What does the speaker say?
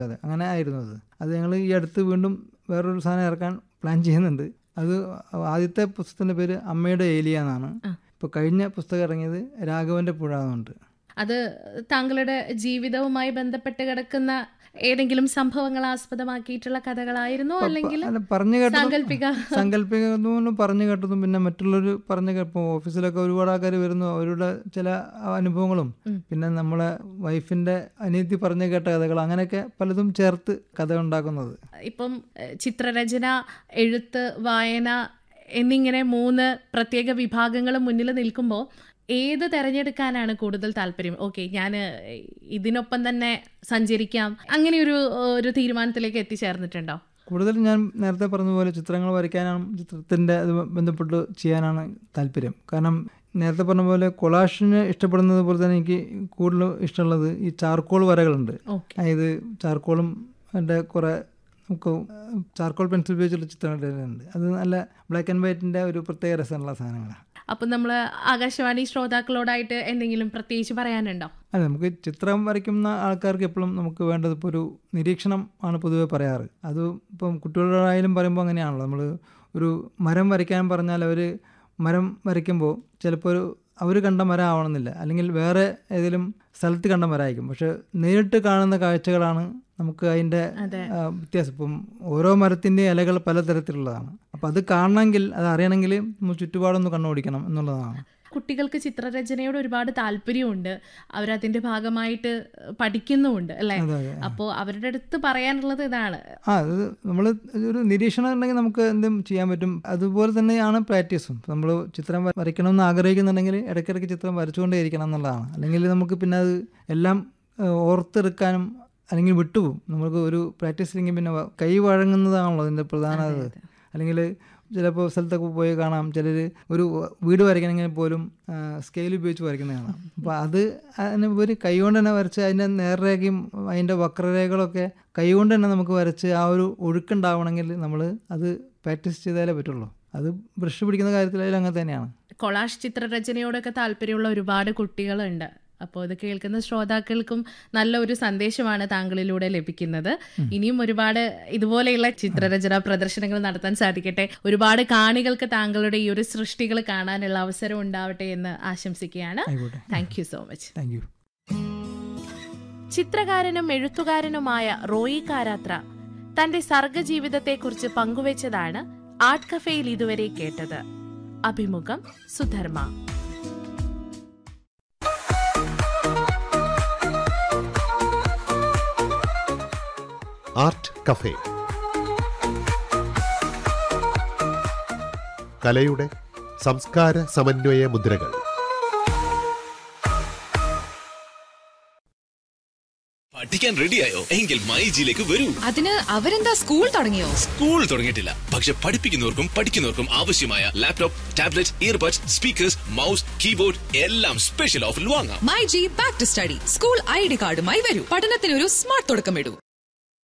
അതെ അങ്ങനെ ആയിരുന്നു അത് അത് ഞങ്ങൾ ഈ അടുത്ത് വീണ്ടും വേറൊരു സാധനം ഇറക്കാൻ പ്ലാൻ ചെയ്യുന്നുണ്ട് അത് ആദ്യത്തെ പുസ്തകത്തിൻ്റെ പേര് അമ്മയുടെ ഏലിയ എന്നാണ് ഇപ്പോൾ കഴിഞ്ഞ പുസ്തകം ഇറങ്ങിയത് രാഘവൻ്റെ പുഴ എന്നുണ്ട് അത് താങ്കളുടെ ജീവിതവുമായി ബന്ധപ്പെട്ട് കിടക്കുന്ന ഏതെങ്കിലും സംഭവങ്ങൾ ആസ്പദമാക്കിയിട്ടുള്ള കഥകളായിരുന്നോ അല്ലെങ്കിൽ അല്ല പറഞ്ഞു കേട്ടതും സാങ്കല്പിക സങ്കല്പിക്കുന്നു പറഞ്ഞു കേട്ടതും പിന്നെ മറ്റുള്ളവർ പറഞ്ഞു ഇപ്പോൾ ഓഫീസിലൊക്കെ ഒരുപാട് ആൾക്കാർ വരുന്നു അവരുടെ ചില അനുഭവങ്ങളും പിന്നെ നമ്മളെ വൈഫിന്റെ അനിയത്തി പറഞ്ഞു കേട്ട കഥകൾ അങ്ങനെയൊക്കെ പലതും ചേർത്ത് കഥ ഉണ്ടാക്കുന്നത് ഇപ്പം എഹ്, ചിത്രരചന എഴുത്ത് വായന എന്നിങ്ങനെ മൂന്ന് പ്രത്യേക വിഭാഗങ്ങൾ മുന്നിൽ നിൽക്കുമ്പോൾ ഏത് തെരഞ്ഞെടുക്കാനാണ് കൂടുതൽ താല്പര്യം ഓക്കെ ഞാൻ ഇതിനൊപ്പം തന്നെ സഞ്ചരിക്കാം അങ്ങനെ ഒരു ഒരു തീരുമാനത്തിലേക്ക് എത്തിച്ചേർന്നിട്ടുണ്ടോ കൂടുതൽ ഞാൻ നേരത്തെ പറഞ്ഞ പോലെ ചിത്രങ്ങൾ വരയ്ക്കാനാണ് ചിത്രത്തിൻ്റെ അത് ബന്ധപ്പെട്ട് ചെയ്യാനാണ് താല്പര്യം കാരണം നേരത്തെ പറഞ്ഞ പോലെ കൊളാഷിന് ഇഷ്ടപ്പെടുന്നത് പോലെ തന്നെ എനിക്ക് കൂടുതൽ ഇഷ്ടമുള്ളത് ഈ ചാർക്കോൾ വരകളുണ്ട് ഓക്കെ അതായത് ചാർക്കോളും എൻ്റെ കുറേ നമുക്ക് ചാർക്കോൾ പെൻസിൽ ഉപയോഗിച്ചുള്ള ചിത്രങ്ങളുണ്ട് അത് നല്ല ബ്ലാക്ക് ആൻഡ് വൈറ്റിൻ്റെ ഒരു പ്രത്യേക രസമുള്ള സാധനങ്ങളാണ് അപ്പം നമ്മൾ ആകാശവാണി ശ്രോതാക്കളോടായിട്ട് എന്തെങ്കിലും പ്രത്യേകിച്ച് പറയാനുണ്ടോ അല്ല നമുക്ക് ചിത്രം വരയ്ക്കുന്ന ആൾക്കാർക്ക് എപ്പോഴും നമുക്ക് വേണ്ടത് ഇപ്പോൾ ഒരു നിരീക്ഷണം ആണ് പൊതുവെ പറയാറ് അത് ഇപ്പം കുട്ടികളോടായാലും പറയുമ്പോൾ അങ്ങനെയാണല്ലോ നമ്മൾ ഒരു മരം വരയ്ക്കാൻ പറഞ്ഞാൽ അവർ മരം വരയ്ക്കുമ്പോൾ ചിലപ്പോൾ ഒരു അവർ കണ്ട മരം ആവണമെന്നില്ല അല്ലെങ്കിൽ വേറെ ഏതെങ്കിലും സ്ഥലത്ത് കണ്ട മരമായിരിക്കും പക്ഷെ നേരിട്ട് കാണുന്ന കാഴ്ചകളാണ് നമുക്ക് അതിൻ്റെ അതെ. ആ, വ്യത്യാസം ഇപ്പം ഓരോ മരത്തിൻ്റെയും ഇലകൾ പലതരത്തിലുള്ളതാണ് അപ്പം അത് കാണണമെങ്കിൽ അത് അറിയണമെങ്കിൽ നമ്മൾ ചുറ്റുപാടൊന്ന് കണ്ണോടിക്കണം എന്നുള്ളതാണ് കുട്ടികൾക്ക് ചിത്രരചനയോട് ഒരുപാട് താല്പര്യമുണ്ട് അവരതിന്റെ ഭാഗമായിട്ട് പഠിക്കുന്നുമുണ്ട് അല്ലേ അതെ അതെ അപ്പോൾ അവരുടെ അടുത്ത് പറയാനുള്ളത് ഇതാണ് ആ അത് നമ്മൾ ഒരു നിരീക്ഷണം ഉണ്ടെങ്കിൽ നമുക്ക് എന്തും ചെയ്യാൻ പറ്റും അതുപോലെ തന്നെയാണ് പ്രാക്ടീസും നമ്മൾ ചിത്രം വര- വരയ്ക്കണമെന്ന് ആഗ്രഹിക്കുന്നുണ്ടെങ്കിൽ ഇടയ്ക്കിടയ്ക്ക് ചിത്രം വരച്ചുകൊണ്ടേ ഇരിക്കണം എന്നുള്ളതാണ് അല്ലെങ്കിൽ നമുക്ക് പിന്നെ അത് എല്ലാം ഏഹ്, ഓർത്തെടുക്കാനും അല്ലെങ്കിൽ വിട്ടുപോകും നമുക്ക് ഒരു പ്രാക്ടീസ് ഇല്ലെങ്കിൽ പിന്നെ വ- കൈ വഴങ്ങുന്നതാണല്ലോ അതിൻ്റെ പ്രധാന ഇത് അല്ലെങ്കിൽ ചിലപ്പോൾ സ്ഥലത്തൊക്കെ പോയി കാണാം ചിലർ ഒരു വീട് വരയ്ക്കണമെങ്കിൽ പോലും സ്കെയിൽ ഉപയോഗിച്ച് വരയ്ക്കുന്നത് കാണാം അപ്പോൾ അത് അതിന് ഒരു കൈ കൊണ്ട് തന്നെ വരച്ച് അതിൻ്റെ നേർരേഖയും അതിൻ്റെ വക്രരേഖകളൊക്കെ കൈ കൊണ്ട് തന്നെ നമുക്ക് വരച്ച് ആ ഒരു ഒഴുക്കുണ്ടാവണമെങ്കിൽ നമ്മൾ അത് പ്രാക്ടീസ് ചെയ്താലേ പറ്റുള്ളൂ അത് ബ്രഷ് പിടിക്കുന്ന കാര്യത്തിലായാലും അങ്ങനെ തന്നെയാണ് കൊളാഷ് ചിത്രരചനയോടൊക്കെ താല്പര്യമുള്ള ഒരുപാട് കുട്ടികളുണ്ട് അപ്പോൾ ഇത് കേൾക്കുന്ന ശ്രോതാക്കൾക്കും നല്ല ഒരു സന്ദേശമാണ് താങ്കളിലൂടെ ലഭിക്കുന്നത് ഇനിയും ഒരുപാട് ഇതുപോലെയുള്ള ചിത്രരചന പ്രദർശനങ്ങൾ നടത്താൻ സാധിക്കട്ടെ ഒരുപാട് കാണികൾക്ക് താങ്കളുടെ ഈ ഒരു സൃഷ്ടികൾ കാണാനുള്ള അവസരം ഉണ്ടാവട്ടെ എന്ന് ആശംസിക്കുകയാണ് ആയിക്കോട്ടെ thank you so much thank you ചിത്രകാരനും എഴുത്തുകാരനുമായ റോയി കാരാത്ര തന്റെ സർഗജീവിതത്തെക്കുറിച്ച് പങ്കുവച്ചതാണ് ആർട്ട് കഫേയിൽ ഇതുവരെ കേട്ടത് അഭിമുഖം സുധർമ്മ ആർട്ട് കഫേ കലയുടെ സംസ്കാര സമന്വയ മുദ്രകൾ പഠിക്കാൻ റെഡിയായോ എങ്കിൽ മൈജിയിലേക്ക് വരൂ അതിന് അവരെന്താ സ്കൂൾ തുടങ്ങിയോ സ്കൂൾ തുടങ്ങിയിട്ടില്ല പക്ഷെ പഠിപ്പിക്കുന്നവർക്കും പഠിക്കുന്നവർക്കും ആവശ്യമായ laptop tablet earbuds speakers mouse keyboard എല്ലാം സ്പെഷ്യൽ ഓഫറിൽ വാങ്ങാം myG back to study school I D കാർഡുമായി വരൂ പഠനത്തിനൊരു സ്മാർട്ട് തുടക്കമിടൂ